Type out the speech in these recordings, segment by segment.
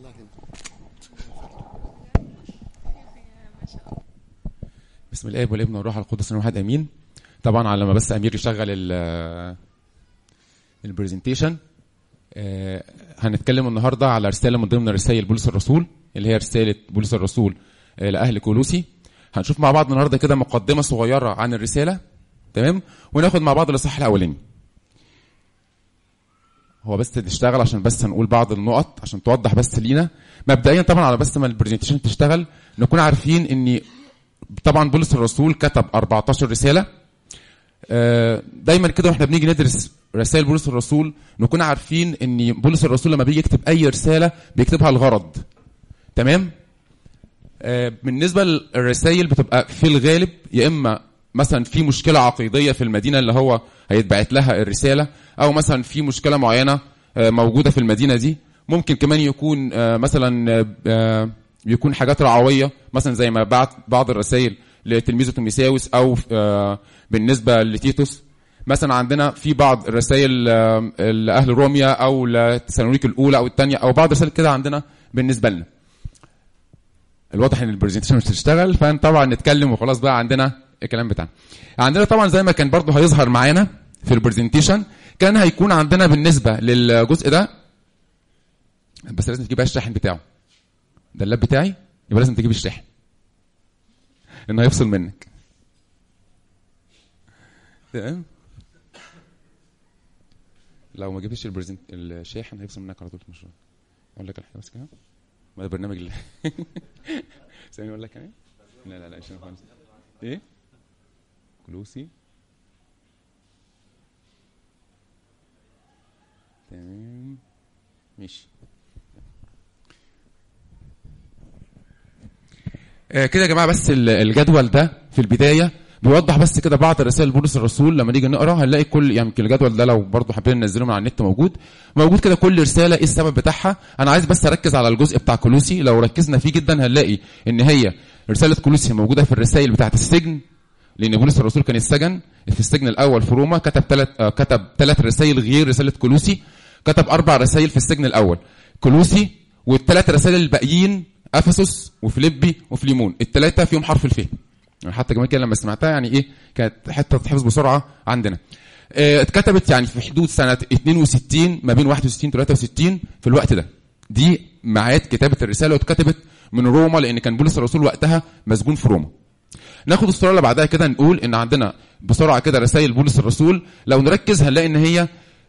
بسم الاب والابن والروح القدس واحد امين طبعا على ما بس امير يشغل ال البرزنتيشن آه، هنتكلم النهارده على رساله من ضمن رسائل بولس الرسول اللي هي رساله بولس الرسول آه، لاهل كولوسي هنشوف مع بعض النهارده كده مقدمه صغيره عن الرساله تمام وناخد مع بعض الاصحاح الاولاني هو بس تشتغل عشان بس هنقول بعض النقط عشان توضح بس لينا مبدئيا طبعا على بس ما البرزنتيشن تشتغل نكون عارفين ان طبعا بولس الرسول كتب 14 رساله آه، دايما كده واحنا بنيجي ندرس رسائل بولس الرسول نكون عارفين ان بولس الرسول لما بيجي يكتب اي رساله بيكتبها الغرض تمام آه، بالنسبه للرسائل بتبقى في الغالب يا اما مثلا في مشكله عقيديه في المدينه اللي هو هيتبعت لها الرساله او مثلا في مشكله معينه آه، موجوده في المدينه دي ممكن كمان يكون آه، مثلا آه، آه، يكون حاجات رعويه مثلا زي ما بعت بعض الرسائل لتلميذه تيموثاوس او آه، بالنسبه لتيتوس مثلا عندنا في بعض الرسائل آه، لاهل روميا او لتسالونيك الاولى او الثانيه او بعض الرسائل كده عندنا بالنسبه لنا الواضح ان البرزنتيشن مش هتشتغل فطبعا نتكلم وخلاص بقى عندنا الكلام بتاعنا عندنا طبعا زي ما كان برضه هيظهر معانا في البرزنتيشن كان هيكون عندنا بالنسبه للجزء ده بس لازم تجيب بقى الشاحن بتاعه ده اللاب بتاعي يبقى لازم تجيب الشاحن لانه هيفصل منك تمام لو ما جبتش البرزنت الشاحن هيفصل منك على طول في المشروع اقول لك الحاجه بس كده ما ده برنامج ال ثانيه اقول لك يعني لا لا لا عشان خالص ايه كلوسي تمام ماشي آه، كده يا جماعه بس ال- الجدول ده في البدايه بيوضح بس كده بعض رسائل بولس الرسول لما نيجي نقرا هنلاقي كل يعني يمكن الجدول ده لو برضه حابين ننزله من على النت موجود موجود كده كل رساله ايه السبب بتاعها انا عايز بس اركز على الجزء بتاع كولوسي لو ركزنا فيه جدا هنلاقي ان هي رساله كولوسي موجوده في الرسائل بتاعه السجن لان بولس الرسول كان السجن في السجن الاول في روما كتب ثلاث كتب ثلاث رسائل غير رساله كولوسي كتب اربع رسائل في السجن الاول كولوسي والثلاث رسائل الباقيين افسس وفيليبي وفليمون الثلاثه فيهم حرف الف يعني حتى كمان كده لما سمعتها يعني ايه كانت حته تتحفظ بسرعه عندنا آه، اتكتبت يعني في حدود سنه 62 ما بين 61 63 في الوقت ده دي ميعاد كتابه الرساله واتكتبت من روما لان كان بولس الرسول وقتها مسجون في روما ناخد الصوره اللي بعدها كده نقول ان عندنا بسرعه كده رسائل بولس الرسول لو نركز هنلاقي ان هي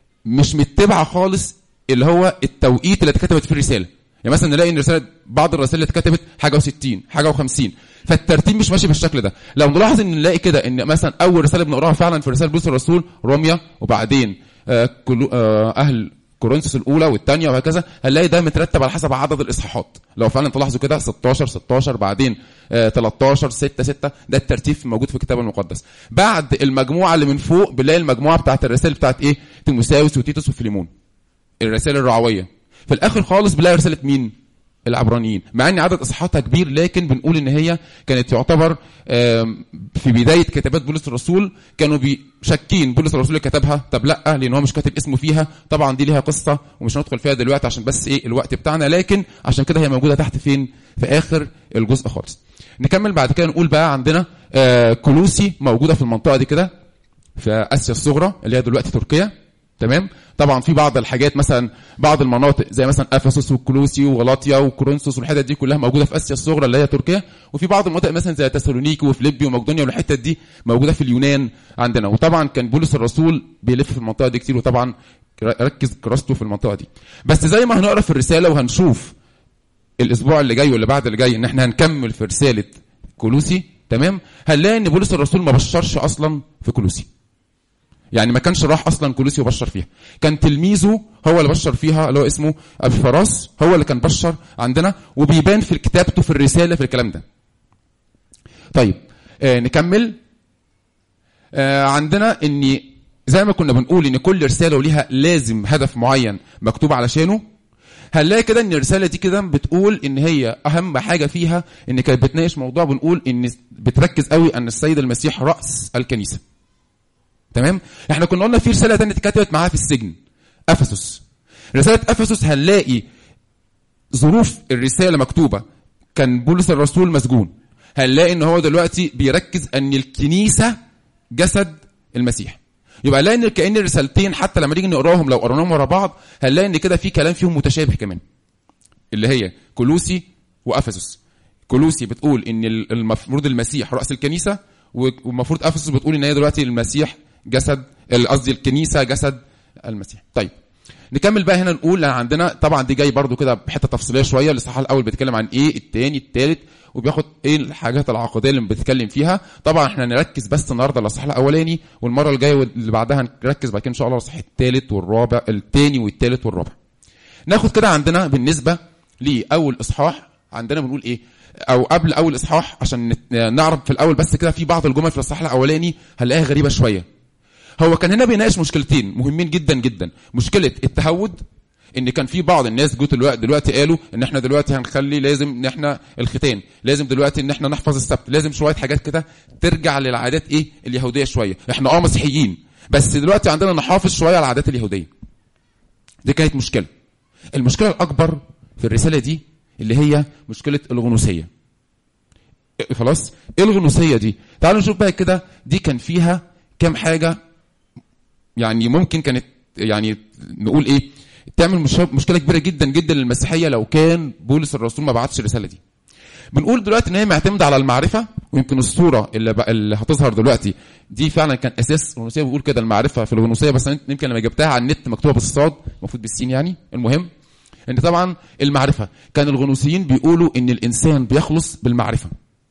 مش متبعه خالص اللي هو التوقيت اللي اتكتبت فيه الرساله يعني مثلا نلاقي ان رساله بعض الرسائل اللي اتكتبت حاجه و60 حاجه و50 فالترتيب مش ماشي بالشكل ده لو نلاحظ ان نلاقي كده ان مثلا اول رساله بنقراها فعلا في رساله بولس الرسول روميا وبعدين آه كلو آه اهل كورنثوس الاولى والثانيه وهكذا هنلاقي ده مترتب على حسب عدد الاصحاحات لو فعلا تلاحظوا كده 16 16 بعدين آه 13 6 6 ده الترتيب موجود في الكتاب المقدس بعد المجموعه اللي من فوق بنلاقي المجموعه بتاعت الرسائل بتاعت ايه تيموثاوس وتيتوس وفيليمون الرسائل الرعويه في الاخر خالص بنلاقي رساله مين العبرانيين مع ان عدد اصحاحاتها كبير لكن بنقول ان هي كانت تعتبر آم، في بدايه كتابات بولس الرسول كانوا بي- شاكين بولس الرسول اللي كتبها طب لا لان هو مش كاتب اسمه فيها طبعا دي ليها قصه ومش هندخل فيها دلوقتي عشان بس ايه الوقت بتاعنا لكن عشان كده هي موجوده تحت فين في اخر الجزء خالص نكمل بعد كده نقول بقى عندنا آه، كلوسي موجوده في المنطقه دي كده في اسيا الصغرى اللي هي دلوقتي تركيا تمام طبعا في بعض الحاجات مثلا بعض المناطق زي مثلا افسس والكلوسي وغلاطيا وكورنثوس والحتت دي كلها موجوده في اسيا الصغرى اللي هي تركيا وفي بعض المناطق مثلا زي تسالونيكي وفليبي ومقدونيا والحتت دي موجوده في اليونان عندنا وطبعا كان بولس الرسول بيلف في المنطقه دي كتير وطبعا ركز كراسته في المنطقه دي بس زي ما هنقرا في الرساله وهنشوف الاسبوع اللي جاي واللي بعد اللي جاي ان احنا هنكمل في رساله كولوسي تمام هنلاقي ان بولس الرسول ما بشرش اصلا في كولوسي يعني ما كانش راح اصلا كولوسي وبشر فيها كان تلميذه هو اللي بشر فيها اللي هو اسمه ابي فراس هو اللي كان بشر عندنا وبيبان في كتابته في الرساله في الكلام ده طيب آه نكمل آه عندنا ان زي ما كنا بنقول ان كل رساله وليها لازم هدف معين مكتوب علشانه هنلاقي كده ان الرساله دي كده بتقول ان هي اهم حاجه فيها ان كانت بتناقش موضوع بنقول ان بتركز قوي ان السيد المسيح راس الكنيسه تمام احنا كنا قلنا في رساله ثانيه اتكتبت معاها في السجن افسس رساله افسس هنلاقي ظروف الرساله مكتوبه كان بولس الرسول مسجون هنلاقي ان هو دلوقتي بيركز ان الكنيسه جسد المسيح يبقى هنلاقي ان كان الرسالتين حتى لما نيجي نقراهم لو قريناهم ورا بعض هنلاقي ان كده في كلام فيهم متشابه كمان اللي هي كولوسي وافسس كولوسي بتقول ان المفروض المسيح راس الكنيسه والمفروض افسس بتقول ان هي دلوقتي المسيح جسد قصدي الكنيسه جسد المسيح طيب نكمل بقى هنا نقول عندنا طبعا دي جاي برضو كده بحته تفصيليه شويه الاصحاح الاول بيتكلم عن ايه الثاني الثالث وبياخد ايه الحاجات العقديه اللي بنتكلم فيها طبعا احنا نركز بس النهارده على الاصحاح الاولاني والمره الجايه واللي بعدها نركز بعد كده ان شاء الله على الاصحاح الثالث والرابع الثاني والثالث والرابع ناخد كده عندنا بالنسبه لاول اصحاح عندنا بنقول ايه او قبل اول اصحاح عشان نعرف في الاول بس كده في بعض الجمل في الاصحاح الاولاني هنلاقيها غريبه شويه هو كان هنا بيناقش مشكلتين مهمين جدا جدا مشكله التهود ان كان في بعض الناس جوت الوقت دلوقتي قالوا ان احنا دلوقتي هنخلي لازم ان احنا الختان لازم دلوقتي ان احنا نحفظ السبت لازم شويه حاجات كده ترجع للعادات ايه اليهوديه شويه احنا اه مسيحيين بس دلوقتي عندنا نحافظ شويه على العادات اليهوديه دي كانت مشكله المشكله الاكبر في الرساله دي اللي هي مشكله الغنوصيه خلاص ايه الغنوصيه دي تعالوا نشوف بقى كده دي كان فيها كام حاجه يعني ممكن كانت يعني نقول ايه تعمل مشكله كبيره جدا جدا للمسيحيه لو كان بولس الرسول ما بعتش الرساله دي بنقول دلوقتي ان هي معتمده على المعرفه ويمكن الصوره اللي, بقى اللي هتظهر دلوقتي دي فعلا كان اساس الغنوصيه بيقول كده المعرفه في الغنوصيه بس يمكن لما جبتها على النت مكتوبه بالصاد المفروض بالسين يعني المهم ان طبعا المعرفه كان الغنوصيين بيقولوا ان الانسان بيخلص بالمعرفه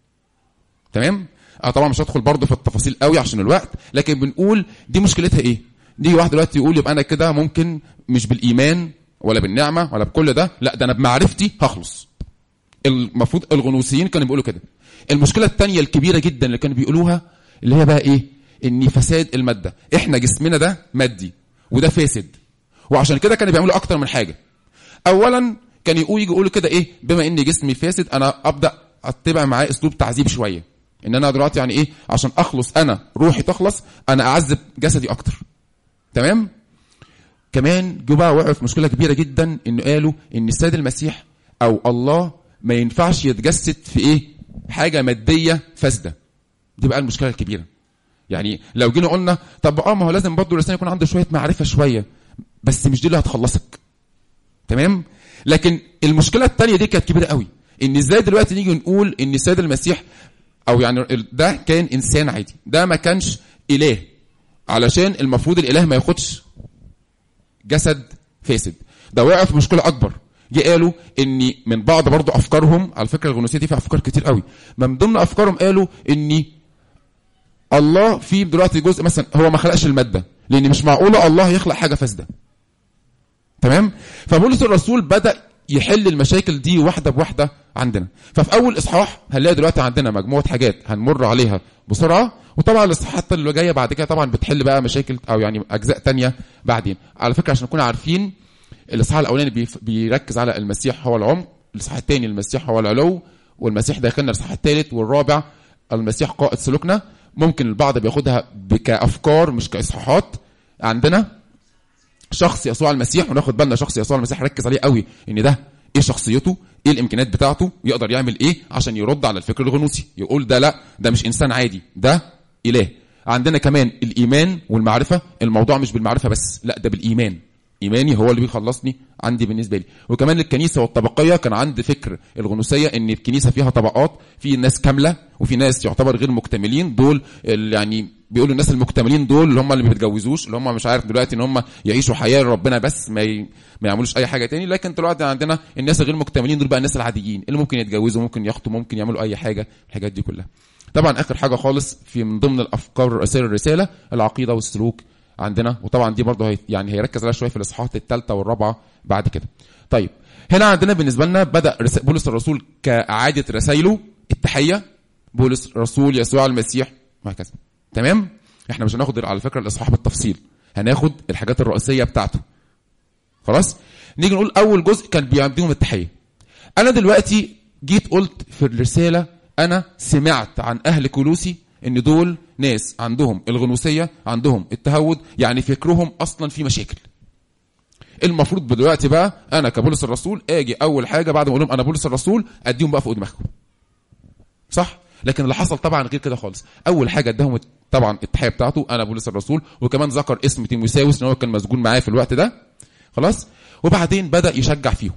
تمام اه طبعا مش هدخل برضه في التفاصيل قوي عشان الوقت لكن بنقول دي مشكلتها ايه دي واحد دلوقتي يقول يبقى انا كده ممكن مش بالايمان ولا بالنعمه ولا بكل ده لا ده انا بمعرفتي هخلص المفروض الغنوصيين كانوا بيقولوا كده المشكله الثانيه الكبيره جدا اللي كانوا بيقولوها اللي هي بقى ايه ان فساد الماده احنا جسمنا ده مادي وده فاسد وعشان كده كانوا بيعملوا اكتر من حاجه اولا كان يقول يجي يقولوا كده ايه بما ان جسمي فاسد انا ابدا اتبع معاه اسلوب تعذيب شويه ان انا دلوقتي يعني ايه عشان اخلص انا روحي تخلص انا اعذب جسدي اكتر تمام كمان جو بقى وقعوا في مشكله كبيره جدا انه قالوا ان السيد المسيح او الله ما ينفعش يتجسد في ايه حاجه ماديه فاسده دي بقى المشكله الكبيره يعني لو جينا قلنا طب اه ما هو لازم برضه الانسان يكون عنده شويه معرفه شويه بس مش دي اللي هتخلصك تمام لكن المشكله الثانيه دي كانت كبيره قوي ان ازاي دلوقتي نيجي نقول ان السيد المسيح او يعني ده كان انسان عادي ده ما كانش اله علشان المفروض الاله ما ياخدش جسد فاسد ده وقع في مشكله اكبر جه قالوا ان من بعض برضه افكارهم على فكره الغنوصيه دي فيها افكار كتير قوي من ضمن افكارهم قالوا ان الله في دلوقتي جزء مثلا هو ما خلقش الماده لان مش معقوله الله يخلق حاجه فاسده تمام فبولس الرسول بدا يحل المشاكل دي واحده بواحده عندنا ففي اول اصحاح هنلاقي دلوقتي عندنا مجموعه حاجات هنمر عليها بسرعه وطبعا الاصحاحات اللي جايه بعد كده طبعا بتحل بقى مشاكل او يعني اجزاء تانية بعدين على فكره عشان نكون عارفين الاصحاح الاولاني بيركز على المسيح هو العمق الاصحاح الثاني المسيح هو العلو والمسيح داخلنا الاصحاح الثالث والرابع المسيح قائد سلوكنا ممكن البعض بياخدها كافكار مش كاصحاحات عندنا شخص يسوع المسيح وناخد بالنا شخص يسوع المسيح ركز عليه قوي ان ده ايه شخصيته ايه الامكانيات بتاعته يقدر يعمل ايه عشان يرد على الفكر الغنوصي يقول ده لا ده مش انسان عادي ده اله عندنا كمان الايمان والمعرفه الموضوع مش بالمعرفه بس لا ده بالايمان ايماني هو اللي بيخلصني عندي بالنسبه لي وكمان الكنيسه والطبقيه كان عندي فكر الغنوصيه ان الكنيسه فيها طبقات في ناس كامله وفي ناس يعتبر غير مكتملين دول يعني بيقولوا الناس المكتملين دول اللي هم اللي ما بيتجوزوش اللي هم مش عارف دلوقتي ان هم يعيشوا حياه ربنا بس ما ي... ما يعملوش اي حاجه تاني لكن دلوقتي عندنا الناس الغير مكتملين دول بقى الناس العاديين اللي ممكن يتجوزوا ممكن يخطوا ممكن يعملوا اي حاجه الحاجات دي كلها طبعا اخر حاجه خالص في من ضمن الافكار الرئيسيه للرساله العقيده والسلوك عندنا وطبعا دي برضه هي يعني هيركز عليها شويه في الاصحاحات الثالثه والرابعه بعد كده طيب هنا عندنا بالنسبه لنا بدا بولس الرسول كاعاده رسائله التحيه بولس رسول يسوع المسيح وهكذا تمام احنا مش هناخد على فكره الاصحاح بالتفصيل هناخد الحاجات الرئيسيه بتاعته خلاص نيجي نقول اول جزء كان بيديهم التحيه انا دلوقتي جيت قلت في الرساله انا سمعت عن اهل كولوسي ان دول ناس عندهم الغنوصيه عندهم التهود يعني فكرهم اصلا في مشاكل المفروض دلوقتي بقى انا كبولس الرسول اجي اول حاجه بعد ما اقول لهم انا بولس الرسول اديهم بقى فوق دماغكم صح لكن اللي حصل طبعا غير كده خالص اول حاجه اداهم طبعا التحيه بتاعته انا بولس الرسول وكمان ذكر اسم تيموساوس ان هو كان مسجون معاه في الوقت ده خلاص وبعدين بدا يشجع فيهم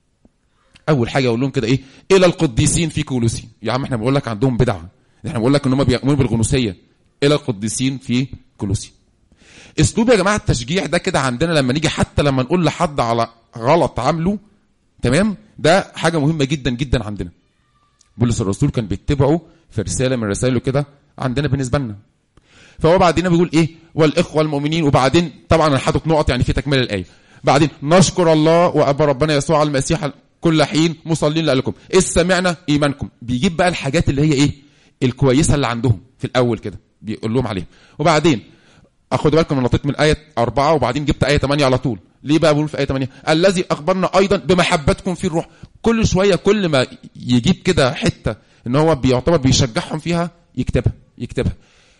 اول حاجه يقول لهم كده ايه الى القديسين في كولوسي يا عم احنا بنقول لك عندهم بدعه احنا بنقول لك ان هم بيؤمنوا بالغنوصيه الى القديسين في كولوسي اسلوب يا جماعه التشجيع ده كده عندنا لما نيجي حتى لما نقول لحد على غلط عامله تمام ده حاجه مهمه جدا جدا عندنا بولس الرسول كان بيتبعه في رساله من رسائله كده عندنا بالنسبه لنا فهو بعدين بيقول ايه والاخوه المؤمنين وبعدين طبعا انا حاطط نقط يعني في تكمله الايه بعدين نشكر الله وابا ربنا يسوع المسيح كل حين مصلين لكم اذ سمعنا ايمانكم بيجيب بقى الحاجات اللي هي ايه الكويسه اللي عندهم في الاول كده بيقول لهم عليها وبعدين اخدوا بالكم انا نطيت من ايه أربعة وبعدين جبت ايه 8 على طول ليه بقى بقول في ايه 8 الذي اخبرنا ايضا بمحبتكم في الروح كل شويه كل ما يجيب كده حته ان هو بيعتبر بيشجعهم فيها يكتبها يكتبها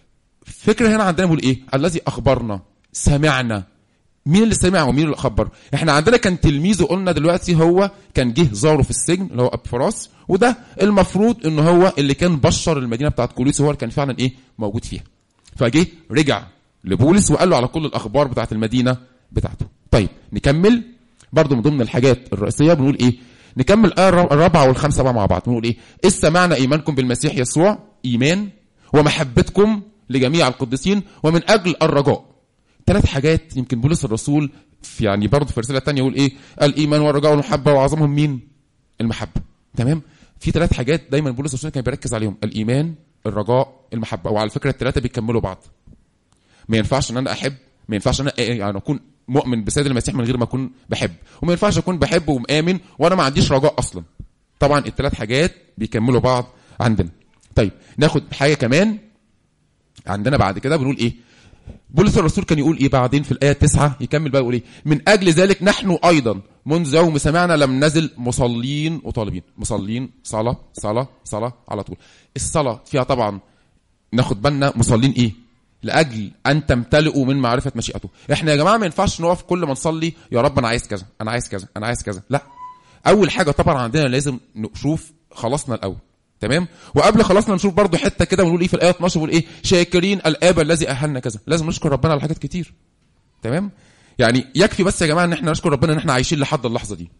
فكره هنا عندنا بيقول ايه الذي اخبرنا سمعنا مين اللي سمع ومين اللي خبر احنا عندنا كان تلميذه قلنا دلوقتي هو كان جه زاره في السجن اللي هو اب فراس وده المفروض ان هو اللي كان بشر المدينه بتاعت كولوس هو اللي كان فعلا ايه موجود فيها فجه رجع لبولس وقال له على كل الاخبار بتاعت المدينه بتاعته طيب نكمل برضو من ضمن الحاجات الرئيسيه بنقول ايه نكمل الايه الرابعه والخامسه بقى مع بعض بنقول ايه اذ سمعنا ايمانكم بالمسيح يسوع ايمان ومحبتكم لجميع القديسين ومن اجل الرجاء ثلاث حاجات يمكن بولس الرسول في يعني برضه في الرساله الثانيه يقول ايه الايمان والرجاء والمحبه واعظمهم مين المحبه تمام في ثلاث حاجات دايما بولس الرسول كان بيركز عليهم الايمان الرجاء المحبه وعلى فكره الثلاثه بيكملوا بعض ما ينفعش ان انا احب ما ينفعش ان انا يعني اكون مؤمن بسيد المسيح من غير ما اكون بحب وما ينفعش اكون بحب ومآمن وانا ما عنديش رجاء اصلا طبعا الثلاث حاجات بيكملوا بعض عندنا طيب ناخد حاجه كمان عندنا بعد كده بنقول ايه بولس الرسول كان يقول ايه بعدين في الايه 9 يكمل بقى يقول ايه من اجل ذلك نحن ايضا منذ يوم سمعنا لم نزل مصلين وطالبين مصلين صلاه صلاه صلاه على طول الصلاه فيها طبعا ناخد بالنا مصلين ايه لاجل ان تمتلئوا من معرفه مشيئته احنا يا جماعه ما ينفعش نقف كل ما نصلي يا رب انا عايز كذا انا عايز كذا انا عايز كذا لا اول حاجه طبعا عندنا لازم نشوف خلصنا الاول تمام وقبل خلصنا نشوف برضو حته كده ونقول ايه في الايه 12 بنقول ايه شاكرين الاب الذي اهلنا كذا لازم نشكر ربنا على حاجات كتير تمام يعني يكفي بس يا جماعه ان احنا نشكر ربنا ان احنا عايشين لحد اللحظه دي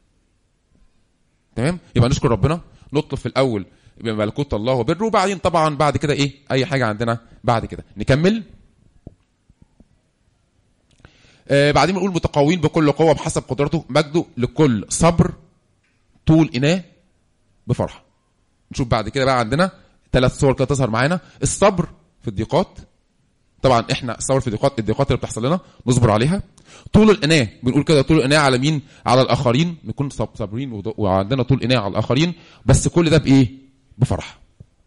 تمام يبقى نشكر ربنا نطلب في الاول بملكوت الله وبره وبعدين طبعا بعد كده ايه اي حاجه عندنا بعد كده نكمل آه بعدين بنقول متقوين بكل قوه بحسب قدرته مجده لكل صبر طول اناه بفرحه نشوف بعد كده بقى عندنا ثلاث صور كده تظهر معانا الصبر في الضيقات طبعا احنا الصبر في الضيقات الضيقات اللي بتحصل لنا نصبر عليها طول الاناه بنقول كده طول الاناه على مين على الاخرين نكون صابرين وعندنا طول اناه على الاخرين بس كل ده بايه بفرح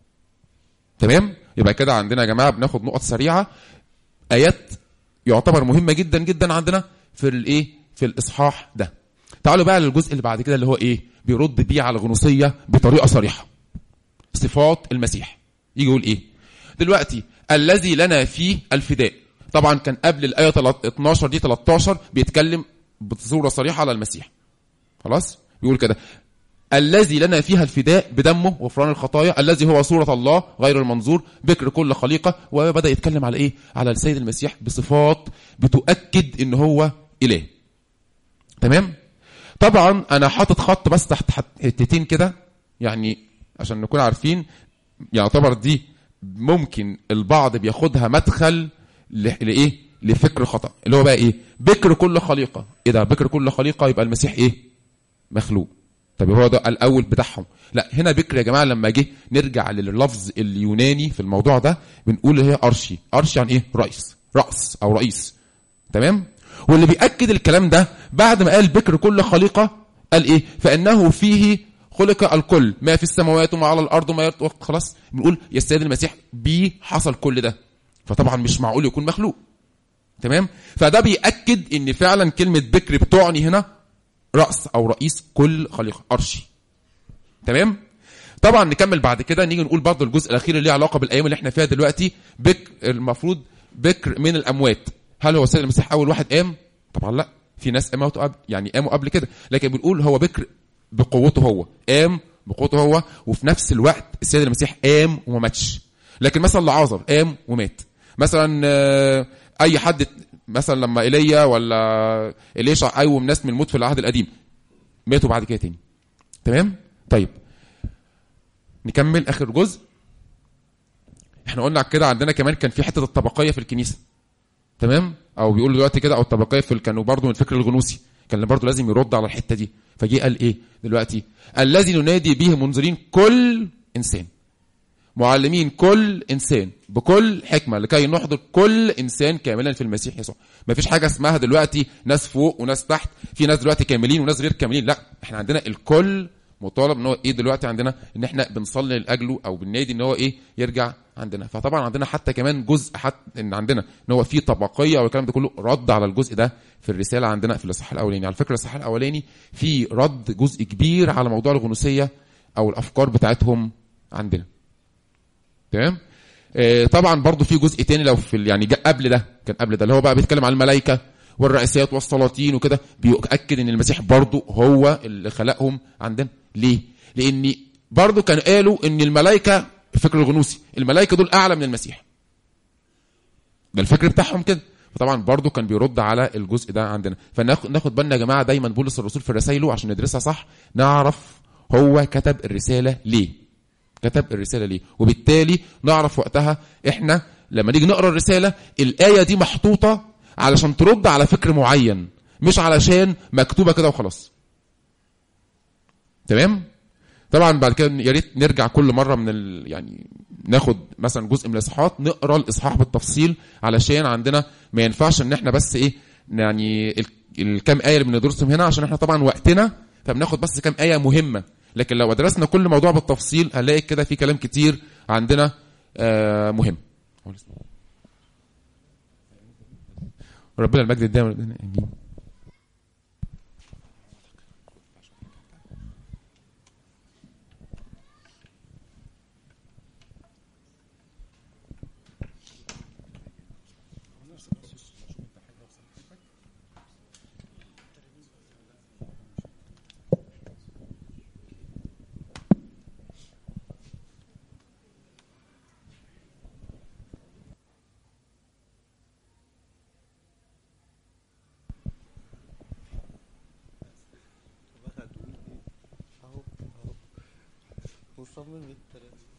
تمام يبقى كده عندنا يا جماعه بناخد نقط سريعه ايات يعتبر مهمه جدا جدا عندنا في الايه في الاصحاح ده تعالوا بقى للجزء اللي بعد كده اللي هو ايه بيرد بيه على الغنوصيه بطريقه صريحه صفات المسيح يجي يقول ايه دلوقتي الذي لنا فيه الفداء طبعا كان قبل الايه 12 دي 13 بيتكلم بصوره صريحه على المسيح خلاص بيقول كده الذي لنا فيها الفداء بدمه غفران الخطايا الذي هو صورة الله غير المنظور بكر كل خليقة وبدأ يتكلم على ايه على السيد المسيح بصفات بتؤكد ان هو اله تمام طبعا انا حاطط خط بس تحت حتتين كده يعني عشان نكون عارفين يعتبر دي ممكن البعض بياخدها مدخل لايه لفكر خطا اللي هو بقى ايه بكر كل خليقه ايه ده بكر كل خليقه يبقى المسيح ايه مخلوق طب هو ده الاول بتاعهم لا هنا بكر يا جماعه لما جه نرجع لللفظ اليوناني في الموضوع ده بنقول هي ارشي ارشي يعني ايه رئيس راس او رئيس تمام واللي بياكد الكلام ده بعد ما قال بكر كل خليقه قال ايه فانه فيه خلق الكل ما في السماوات وما على الارض وما يرتقى خلاص بنقول يا السيد المسيح بيه حصل كل ده فطبعا مش معقول يكون مخلوق تمام فده بيأكد ان فعلا كلمة بكر بتعني هنا رأس او رئيس كل خليقة ارشي تمام طبعا نكمل بعد كده نيجي نقول برضه الجزء الاخير اللي له علاقه بالايام اللي احنا فيها دلوقتي بكر المفروض بكر من الاموات هل هو السيد المسيح اول واحد قام طبعا لا في ناس قاموا قبل يعني قاموا قبل كده لكن بنقول هو بكر بقوته هو قام بقوته هو وفي نفس الوقت السيد المسيح قام وما ماتش لكن مثلا لعازر قام ومات مثلا آه، اي حد مثلا لما ايليا ولا اليشع قوم ناس من الموت في العهد القديم ماتوا بعد كده تاني تمام طيب نكمل اخر جزء احنا قلنا كده عندنا كمان كان في حته الطبقيه في الكنيسه تمام او بيقولوا دلوقتي كده او الطبقيه في كانوا برضو من الفكر الغنوصي كان برضو لازم يرد على الحته دي فجي قال ايه دلوقتي الذي ننادي به منذرين كل انسان معلمين كل انسان بكل حكمه لكي نحضر كل انسان كاملا في المسيح يسوع ما فيش حاجه اسمها دلوقتي ناس فوق وناس تحت في ناس دلوقتي كاملين وناس غير كاملين لا احنا عندنا الكل مطالب ان هو ايه دلوقتي عندنا ان احنا بنصلي لاجله او بننادي ان هو ايه يرجع عندنا فطبعا عندنا حتى كمان جزء حتى ان عندنا ان هو في طبقيه او الكلام ده كله رد على الجزء ده في الرساله عندنا في الاصحاح الاولاني على فكره الاصحاح الاولاني في رد جزء كبير على موضوع الغنوصيه او الافكار بتاعتهم عندنا تمام آه، طبعا برضو في جزء تاني لو في ال- يعني جاء قبل ده كان قبل ده اللي هو بقى بيتكلم عن الملائكه والرئاسات والسلاطين وكده بيؤكد ان المسيح برضو هو اللي خلقهم عندنا ليه لان برضو كانوا قالوا ان الملائكه الفكر الغنوصي الملائكه دول اعلى من المسيح ده الفكر بتاعهم كده فطبعا برضو كان بيرد على الجزء ده عندنا فناخد ناخد بالنا يا جماعه دايما بولس الرسول في رسائله عشان ندرسها صح نعرف هو كتب الرساله ليه كتب الرساله ليه وبالتالي نعرف وقتها احنا لما نيجي نقرا الرساله الايه دي محطوطه علشان ترد على فكر معين مش علشان مكتوبه كده وخلاص تمام طبعا بعد كده يا ريت نرجع كل مره من ال... يعني ناخد مثلا جزء من الاصحاحات نقرا الاصحاح بالتفصيل علشان عندنا ما ينفعش ان احنا بس ايه يعني ال... الكام ايه اللي بندرسهم هنا عشان احنا طبعا وقتنا فبناخد بس كام ايه مهمه لكن لو درسنا كل موضوع بالتفصيل هنلاقي كده في كلام كتير عندنا آه مهم ربنا المجد الدائم ربنا امين اهو اهو مصمم التلاتة